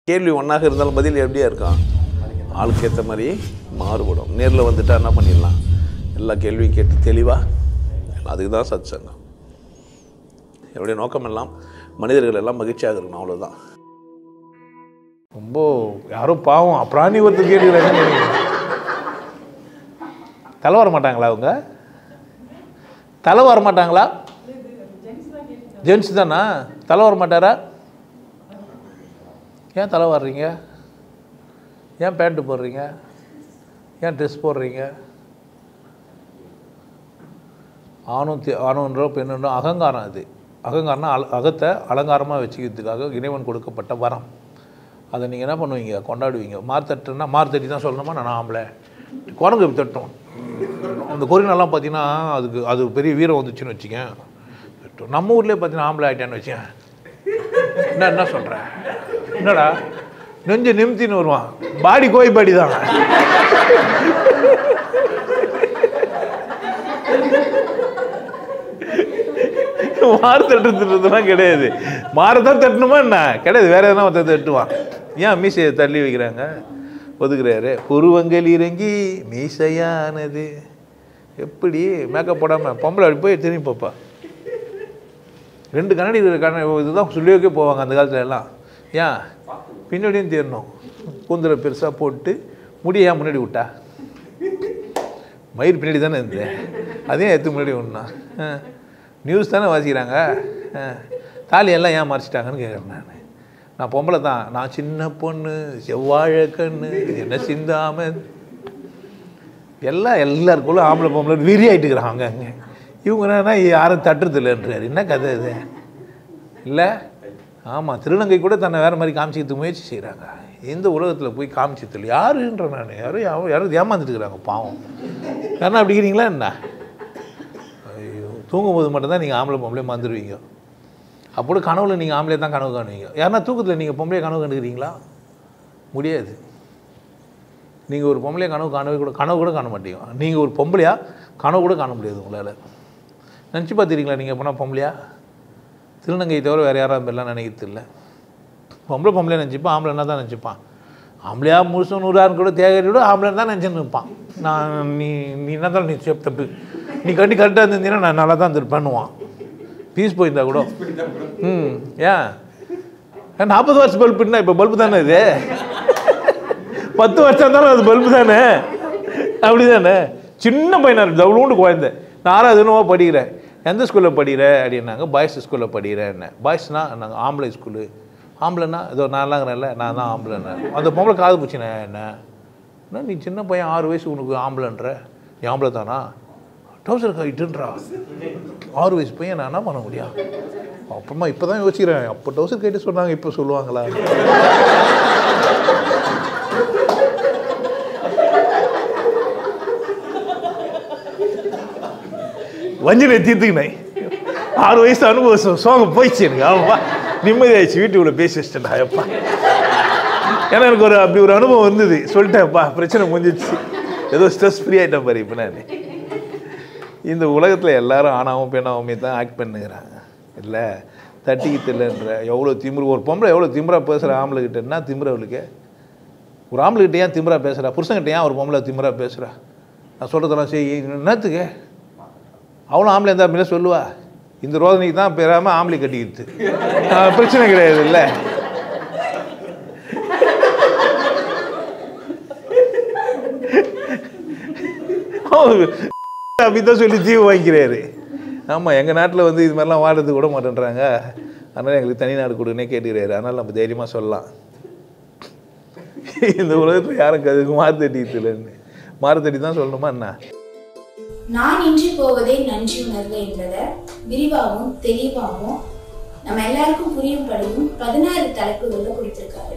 கேள்வி ஒன்றாக இருந்தாலும் பதில் எப்படியா இருக்கும் ஆளுக்கு ஏற்ற மாதிரி மாறுபடும் நேரில் வந்துட்டா என்ன பண்ணிடலாம் எல்லா கேள்வியும் கேட்டு தெளிவாக அதுக்கு தான் சத் சங்கம் என்னுடைய நோக்கம் எல்லாம் மனிதர்கள் எல்லாம் மகிழ்ச்சியாக இருக்கணும் அவ்வளோதான் ரொம்ப யாரோ பாவம் பிராணி ஒருத்தர் கேட்டுக்கிறாங்க தலை வர மாட்டாங்களா அவங்க தலை வர மாட்டாங்களா ஜென்ஸ் தானா தலை வர மாட்டாரா ஏன் தலை வர்றீங்க ஏன் பேண்ட்டு போடுறீங்க ஏன் ட்ரெஸ் போடுறீங்க ஆணும் தி- ஆணுன்றோ பெண்ணுன்றோ அகங்காரம் அது அகங்காரம்னா அல அகத்தை அலங்காரமாக வச்சுக்கிறதுக்காக இறைவன் கொடுக்கப்பட்ட வரம் அதை நீங்கள் என்ன பண்ணுவீங்க கொண்டாடுவீங்க மார்த்தட்டுன்னா மார்த்தட்டி தான் சொல்லணுமா நான் ஆம்பளை குரங்கு இப்படி தட்டும் அந்த கொரினெல்லாம் பார்த்தீங்கன்னா அதுக்கு அது பெரிய வீரம் வந்துச்சுன்னு வச்சுக்க தட்டும். நம்ம ஊர்லேயே பார்த்தீங்கன்னா ஆம்பளை ஆகிட்டான்னு வச்சுக்க என்ன என்ன சொல்கிற என்னடா நெஞ்சு நிமித்தின்னு வருவான் பாடி கோய் பாடி தான் மாறு தட்டுறதுலாம் கிடையாது மாறதான் தட்டணுமா என்ன கிடையாது வேற எதனா ஒருத்தர் தட்டுவான் ஏன் மீசையை தள்ளி வைக்கிறாங்க ஒதுக்குறாரு உருவங்கள் இறங்கி மீசையானது எப்படி மேக்கப் போடாமல் பொம்பளை அப்படி போய் திரும்பி பார்ப்பா ரெண்டு கண்ணாடி இருக்கிற கண்ண இதுதான் சொல்லியோக்கே போவாங்க அந்த காலத்துல எல்லாம் ஏன் பின்னாடியும் தேரணும் கூந்தலை பெருசாக போட்டு முடியை ஏன் முன்னாடி விட்டா மயிர் பின்னாடி தானே இருந்தேன் அதையும் எடுத்து முன்னாடி ஒன்றா நியூஸ் தானே வாசிக்கிறாங்க ஆ. தாலி எல்லாம் ஏன் மறைச்சிட்டாங்கன்னு கேட்குறேன் நான் நான் பொம்பளை தான் நான் சின்ன பொண்ணு செவ்வாழை கண்ணு என்ன சிந்தாம எல்லாம் எல்லாருக்குள்ள ஆம்பளை பொம்பளை வெறி ஆகிட்டுக்கிறாங்க அங்கே இவங்க என்னன்னா யாரும் தட்டுறது இல்லைன்றாரு என்ன கதை இது இல்லை ஆமாம் திருநங்கை கூட தன்னை வேறு மாதிரி காமிச்சிக்கிறதுக்கு முயற்சி செய்கிறாங்க இந்த உலகத்தில் போய் காமிச்சதில்லை யாருன்ற நான் யாரும் யாரும் யாரும் ஏமாந்துட்டு இருக்கிறாங்க பாவம் யாருன்னா அப்படிங்கிறீங்களா என்ன ஐயோ தூங்கும்போது மட்டும்தான் நீங்கள் ஆம்பளை பொம்பளை மறந்துடுவீங்க அப்போ கனவுல நீங்கள் ஆம்பளை தான் கனவு காணுவீங்க யாருன்னா தூக்கத்தில் நீங்கள் பொம்பளை கனவு கண்டுக்கிறீங்களா முடியாது நீங்கள் ஒரு பொம்பளையை கனவு காணவே கூட கனவு கூட காண மாட்டீங்க நீங்கள் ஒரு பொம்பளையா கனவு கூட காண முடியாது உங்களால் நினச்சி பார்த்துருக்கீங்களா நீங்கள் எப்போனா பொம்பளையா திருநங்கை தவிர வேறு யாரும் மாதிரிலாம் நினைக்கிறது இல்லை பொம்பளை பொம்பளை நினச்சிப்பான் ஆம்பளைன்னா தான் நினச்சிப்பான் ஆம்பளையா முழுசும் நூறாயிரம் கூட தேகரி கூட ஆம்பளை தான் நினச்சின்னு இருப்பான் நான் நீ நீ என்ன தான் நீ சேப் தப்பு நீ கட்டி கரெக்டாக இருந்தீங்கன்னா நான் நல்லா தான் இருப்பேன்னுவான் பீஸ் போயிருந்தா கூட ம் ஏன் நாற்பது வருஷம் பல்புன்னா இப்போ பல்பு தானே இது பத்து வருஷம் இருந்தாலும் அது பல்பு தானே அப்படி தானே சின்ன பையனா இருக்கு அவ்வளோண்டு குழந்தை நாலாவது என்னவோ படிக்கிறேன் எந்த ஸ்கூலில் படிக்கிற அப்படின்னாங்க பாய்ஸ் ஸ்கூலில் படிக்கிறேன் என்ன பாய்ஸ்னா நாங்கள் ஆம்பளை ஸ்கூலு ஆம்பளைன்னா இதோ நான்லாங்கிறேன்ல நான் தான் ஆம்பளைன்னு அந்த பொம்பளை காது பூச்சினே என்ன என்ன நீ சின்ன பையன் ஆறு வயசு உனக்கு ஆம்பளைன்ற நீ ஆம்பளை தானா டவுசர் கைட்டுன்றா ஆறு வயசு பையன் நான் என்ன பண்ண முடியும் அப்புறமா இப்போ தான் யோசிக்கிறேன் அப்போ டவுசர் கைட்டு சொன்னாங்க இப்போ சொல்லுவாங்களா வஞ்சனை தீர்த்துக்கினேன் ஆறு வயசு அனுபவம் சோ- சோகம் போயிடுச்சு எனக்கு ஆமாப்பா நிம்மதியாயிடுச்சு வீட்டுக்குள்ள பேசி வச்சிட்டேன்டா அப்பா ஏன்னா எனக்கு ஒரு அப்படி ஒரு அனுபவம் இருந்தது சொல்லிட்டேன்ப்பா பிரச்சனை முடிஞ்சிடுச்சு ஏதோ ஸ்ட்ரெஸ் ஃப்ரீ ஆகிட்டேன் பாரு இப்போ நான் இந்த உலகத்தில் எல்லாரும் ஆணாவும் பெண்ணாவுமே தான் ஆக்ட் பண்ணுகிறாங்க இல்லை தட்டிக்கு இல்லைன்ற எவ்வளோ திமிரு ஒரு பொம்பளை எவ்வளோ திமிரா பேசுகிற ஆம்பளை கிட்ட என்ன திமிரு அவளுக்கு ஒரு ஆம்பளை கிட்ட ஏன் திமிரா பேசுகிறா புருஷன்கிட்ட ஏன் ஒரு பொம்பளை திமிரா பேசுகிறா நான் சொல்கிறதெல்லாம் செய் என்னத்துக்கு அவளும் ஆம்பளை இருந்தால் அப்படின்னா சொல்லுவா இந்த ரோதனைக்கு தான் பெறாமல் ஆம்பளை கட்டிக்கிட்டு ஆஹ், பிரச்சனை கிடையாது இல்லை அப்படிதான் சொல்லி தீவு வாங்கிக்கிறாரு ஆமாம் எங்கள் நாட்டில் வந்து இது மாதிரிலாம் வாடுறதுக்கு விட மாட்டேன்றாங்க அதனால் எங்களுக்கு தனி நாடு கொடுன்னே கேட்டுக்கிறாரு அதனால் நம்ம தைரியமாக சொல்லலாம் இந்த உலகத்தில் யாரும் கதுக்கு மாறுத்தட்டி இல்லைன்னு மாறுத்தட்டி தான் சொல்லணுமா என்ன நான் இன்றி போவதே நன்றி உணர்வு என்பதை விரிவாகவும் தெளிவாகவும் நம்ம எல்லாருக்கும் புரியும்படியும் பதினாறு தலைப்புகள்ல கொடுத்திருக்காரு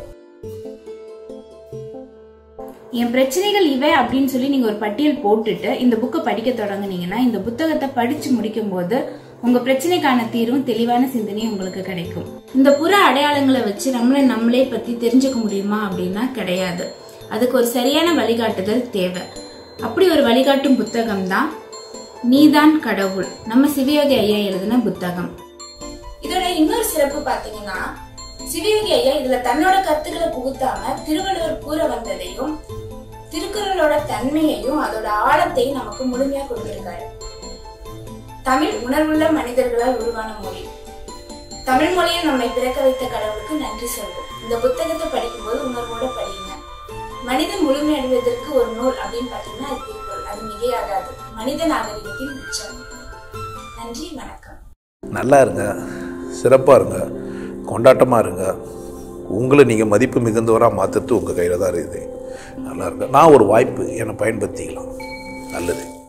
என் பிரச்சனைகள் இவை அப்படின்னு சொல்லி நீங்க ஒரு பட்டியல் போட்டுட்டு இந்த புக்கை படிக்க தொடங்குனீங்கன்னா இந்த புத்தகத்தை படிச்சு முடிக்கும் போது உங்க பிரச்சனைக்கான தீர்வும் தெளிவான சிந்தனையும் உங்களுக்கு கிடைக்கும் இந்த புற அடையாளங்களை வச்சு நம்மளை நம்மளே பத்தி தெரிஞ்சுக்க முடியுமா அப்படின்னா கிடையாது அதுக்கு ஒரு சரியான வழிகாட்டுதல் தேவை அப்படி ஒரு வழிகாட்டும் புத்தகம் தான் நீதான் கடவுள் நம்ம சிவயோகி ஐயா எழுதின புத்தகம் இதோட இன்னொரு சிறப்பு பாத்தீங்கன்னா சிவயோகி ஐயா இதுல தன்னோட கருத்துக்களை புகுத்தாம திருவள்ளுவர் கூற வந்ததையும் திருக்குறளோட தன்மையையும் அதோட ஆழத்தையும் நமக்கு முழுமையா கொடுத்திருக்காரு தமிழ் உணர்வுள்ள மனிதர்களால் உருவான மொழி தமிழ் மொழியை நம்மை பிறக்க வைத்த கடவுளுக்கு நன்றி சொல்வோம் இந்த புத்தகத்தை படிக்கும்போது உணர்வோட படிங்க மனிதன் முழுமையடைவதற்கு ஒரு நூல் அப்படின்னு பாத்தீங்கன்னா அது திருக்குறள் அது மிகையாகாது மனித நாகரிகத்தின் உச்சம் நன்றி வணக்கம் நல்லா இருங்க சிறப்பாக இருங்க கொண்டாட்டமாக இருங்க உங்களை நீங்கள் மதிப்பு மிகுந்தவராக மாற்றுறது உங்கள் கையில் தான் இருக்குது நல்லா இருங்க நான் ஒரு வாய்ப்பு என்னை பயன்படுத்திக்கலாம் நல்லது